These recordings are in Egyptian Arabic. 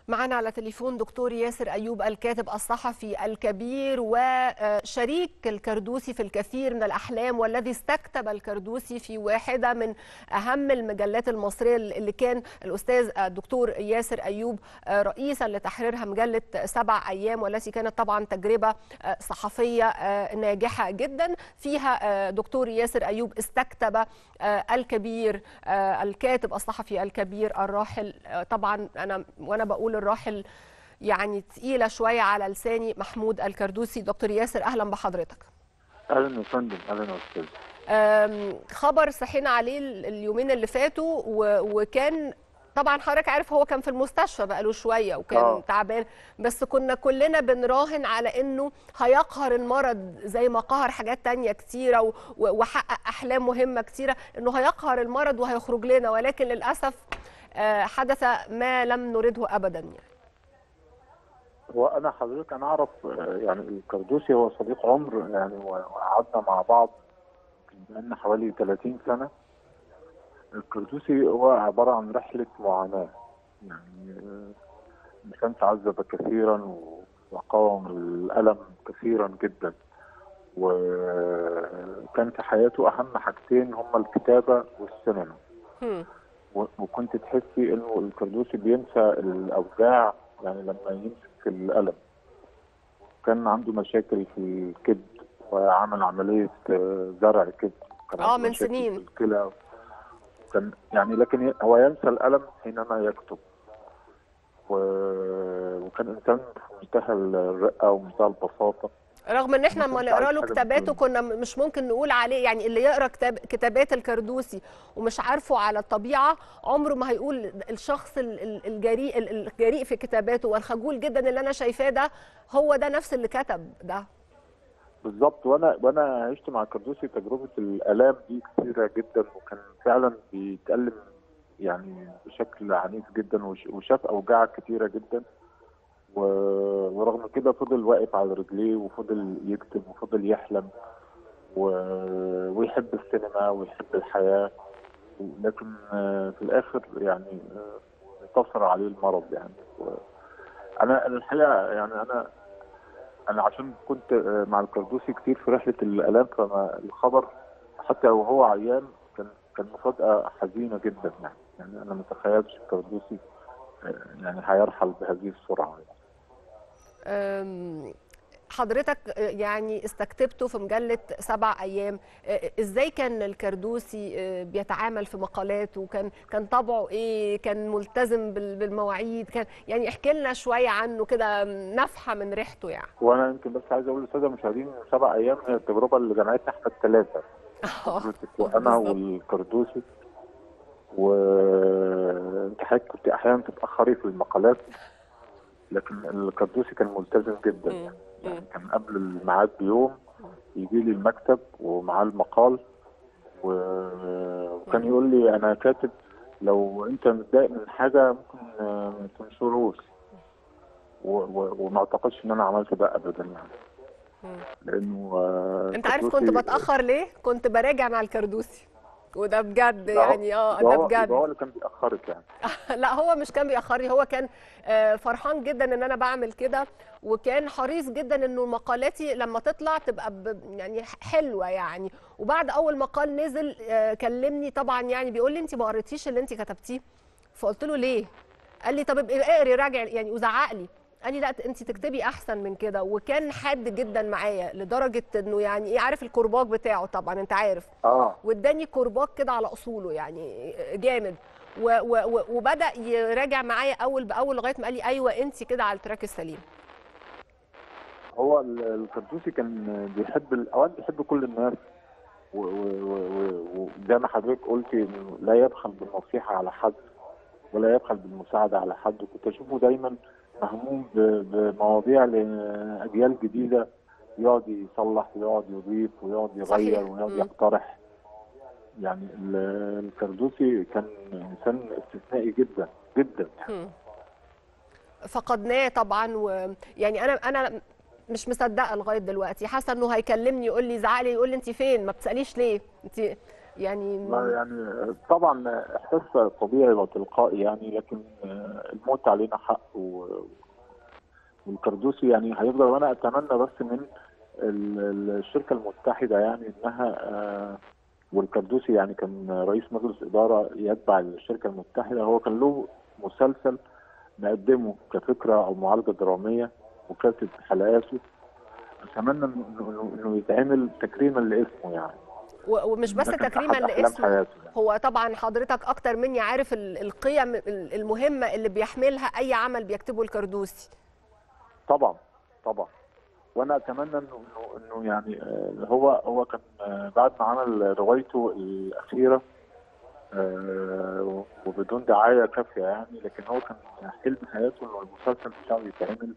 معنا على تليفون دكتور ياسر أيوب الكاتب الصحفي الكبير وشريك الكردوسي في الكثير من الأحلام والذي استكتب الكردوسي في واحدة من أهم المجلات المصرية اللي كان الأستاذ الدكتور ياسر أيوب رئيسا لتحريرها مجلة سبع أيام والتي كانت طبعا تجربة صحفية ناجحة جدا فيها دكتور ياسر أيوب استكتب الكبير الكاتب الصحفي الكبير الراحل طبعا أنا وأنا بقول الراحل يعني تقيله شويه على لساني محمود الكردوسي دكتور ياسر اهلا بحضرتك اهلا يا فندم اهلا يا استاذ خبر صحينا عليه اليومين اللي فاتوا وكان طبعا حضرتك عارف هو كان في المستشفى بقاله شويه وكان أوه. تعبان بس كنا كلنا بنراهن على انه هيقهر المرض زي ما قهر حاجات تانية كتيره وحقق احلام مهمه كتيره انه هيقهر المرض وهيخرج لنا ولكن للاسف حدث ما لم نرده ابدا يعني هو انا حضرتك انا اعرف يعني الكردوسي هو صديق عمر يعني وقعدنا مع بعض بقالنا حوالي 30 سنه الكردوسي هو عباره عن رحله معاناه يعني انسان تعذب كثيرا وقاوم الالم كثيرا جدا وكان في حياته اهم حاجتين هما الكتابه والسينما وكنت تحسي انه الكردوسي بينسى الاوجاع يعني لما يمسك الالم كان عنده مشاكل في الكبد وعمل عمليه زرع كبد اه من سنين في الكلى كان يعني لكن هو ينسى الالم حينما يكتب و... وكان انسان في منتهى الرقه ومنتهى البساطه رغم ان احنا لما نقرا له كتاباته كنا مش ممكن نقول عليه يعني اللي يقرا كتاب كتابات الكردوسي ومش عارفه على الطبيعه عمره ما هيقول الشخص الجريء الجريء في كتاباته والخجول جدا اللي انا شايفاه ده هو ده نفس اللي كتب ده بالظبط وانا وانا عشت مع الكردوسي تجربه الالام دي كثيره جدا وكان فعلا بيتالم يعني بشكل عنيف جدا وشاف اوجاع كثيره جدا ورغم كده فضل واقف على رجليه وفضل يكتب وفضل يحلم و... ويحب السينما ويحب الحياة لكن في الآخر يعني انتصر عليه المرض يعني و... أنا الحقيقة يعني أنا أنا عشان كنت مع الكردوسي كتير في رحلة الآلام فما الخبر حتى وهو عيان كان كان مفاجأة حزينة جدا يعني يعني أنا ما تخيلتش الكردوسي يعني هيرحل بهذه السرعة يعني. حضرتك يعني استكتبته في مجلة سبع أيام إزاي كان الكردوسي بيتعامل في مقالاته كان كان طبعه إيه كان ملتزم بالمواعيد كان يعني احكي لنا شوية عنه كده نفحة من ريحته يعني وأنا يمكن بس عايز أقول للسادة المشاهدين سبع أيام هي التجربة اللي جمعتنا احنا الثلاثة وأنا والكردوسي وانت حضرتك كنت احيانا تتاخري في المقالات لكن القدوسي كان ملتزم جدا يعني, يعني كان قبل الميعاد بيوم يجي لي المكتب ومعاه المقال و... وكان يقول لي انا كاتب لو انت متضايق من حاجه ممكن ما تنشروش و... و... وما اعتقدش ان انا عملت ده ابدا يعني لانه انت عارف كنت بتاخر ليه؟ كنت براجع مع الكردوسي وده بجد يعني اه ده بجد هو اللي كان بيأخرك يعني لا هو مش كان بيأخرني هو كان فرحان جدا ان انا بعمل كده وكان حريص جدا انه مقالاتي لما تطلع تبقى يعني حلوه يعني وبعد اول مقال نزل كلمني طبعا يعني بيقول لي انت ما قريتيش اللي انت كتبتيه فقلت له ليه؟ قال لي طب اقري راجع يعني وزعق لي قال لي لا انت تكتبي احسن من كده وكان حاد جدا معايا لدرجه انه يعني ايه عارف الكرباج بتاعه طبعا انت عارف اه واداني كرباج كده على اصوله يعني جامد و و وبدا يراجع معايا اول باول لغايه ما قال لي ايوه انت كده على التراك السليم هو الكردوسي كان بيحب اوقات بيحب كل الناس وزي ما حضرتك قلتي انه لا يبخل بالنصيحه على حد ولا يبخل بالمساعده على حد كنت اشوفه دايما مهموم بمواضيع لاجيال جديده يقعد يصلح ويقعد يضيف ويقعد يغير صحيح. ويقعد يقترح يعني الكردوسي كان انسان استثنائي جدا جدا يعني. فقدناه طبعا ويعني انا انا مش مصدقه لغايه دلوقتي حاسه انه هيكلمني يقول لي زعلي يقول لي انت فين ما بتساليش ليه انت يعني لا يعني طبعا احساس طبيعي وتلقائي يعني لكن الموت علينا حق و... والكردوسي يعني هيفضل وانا اتمنى بس من الشركه المتحده يعني انها والكردوسي يعني كان رئيس مجلس اداره يتبع الشركه المتحده هو كان له مسلسل نقدمه كفكره او معالجه دراميه وكانت حلقاته اتمنى انه انه يتعمل تكريما لاسمه يعني ومش بس تكريما لاسمه هو طبعا حضرتك اكتر مني عارف القيم المهمه اللي بيحملها اي عمل بيكتبه الكردوسي طبعا طبعا وانا اتمنى انه انه انه يعني هو هو كان بعد ما عمل روايته الاخيره وبدون دعايه كافيه يعني لكن هو كان حلم حياته انه المسلسل بتاعه يتعمل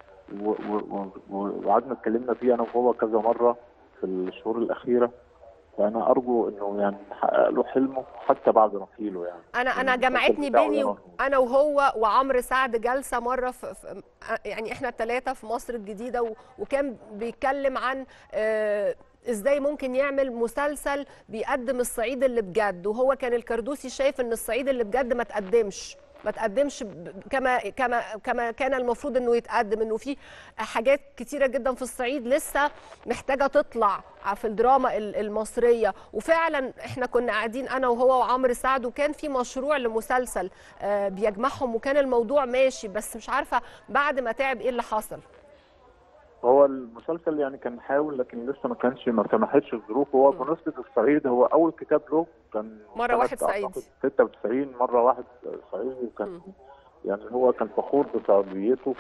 وقعدنا اتكلمنا فيه انا وهو كذا مره في الشهور الاخيره فانا ارجو انه يعني نحقق له حلمه حتى بعد رحيله يعني انا انا جمعتني بيني انا وهو وعمرو سعد جلسه مره في, في يعني احنا الثلاثه في مصر الجديده وكان بيتكلم عن آه ازاي ممكن يعمل مسلسل بيقدم الصعيد اللي بجد وهو كان الكردوسي شايف ان الصعيد اللي بجد ما تقدمش ما تقدمش كما كما كما كان المفروض انه يتقدم انه في حاجات كتيره جدا في الصعيد لسه محتاجه تطلع في الدراما المصريه وفعلا احنا كنا قاعدين انا وهو وعمرو سعد وكان في مشروع لمسلسل بيجمعهم وكان الموضوع ماشي بس مش عارفه بعد ما تعب ايه اللي حصل هو المسلسل يعني كان حاول لكن لسه ما كانش ما سمحتش الظروف هو بمناسبه الصعيد هو اول كتاب له كان مره واحد صعيدي 96 مره واحد صعيدي وكان يعني هو كان فخور بصعيديته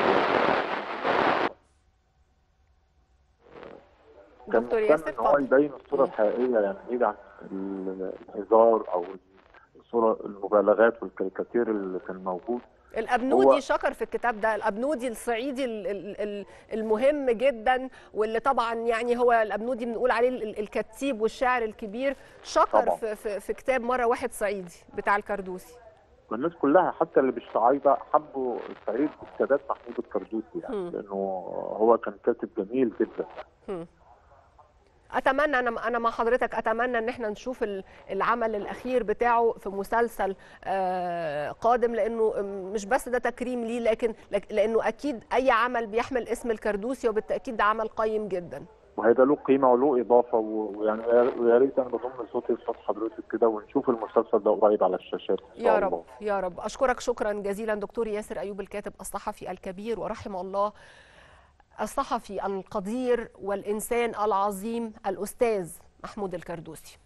كان دكتور ياسر ان هو يبين الصوره الحقيقيه يعني بعيد عن الهزار او الصوره المبالغات والكاريكاتير اللي كان موجود الابنودي شكر في الكتاب ده الابنودي الصعيدي المهم جدا واللي طبعا يعني هو الابنودي بنقول عليه الكتيب والشاعر الكبير شكر في, في, في كتاب مره واحد صعيدي بتاع الكردوسي والناس كلها حتى اللي مش صعايده حبوا الصعيد بكتابات محمود الكردوسي يعني م. لانه هو كان كاتب جميل جدا م. اتمنى انا انا مع حضرتك اتمنى ان احنا نشوف العمل الاخير بتاعه في مسلسل قادم لانه مش بس ده تكريم ليه لكن لانه اكيد اي عمل بيحمل اسم الكردوسي وبالتاكيد ده عمل قيم جدا وهيبقى له قيمه وله اضافه ويعني ويا ريت انا بضم صوتي لصوت حضرتك كده ونشوف المسلسل ده قريب على الشاشات إن شاء يا رب الله. يا رب اشكرك شكرا جزيلا دكتور ياسر ايوب الكاتب الصحفي الكبير ورحم الله الصحفي القدير والإنسان العظيم الأستاذ محمود الكردوسي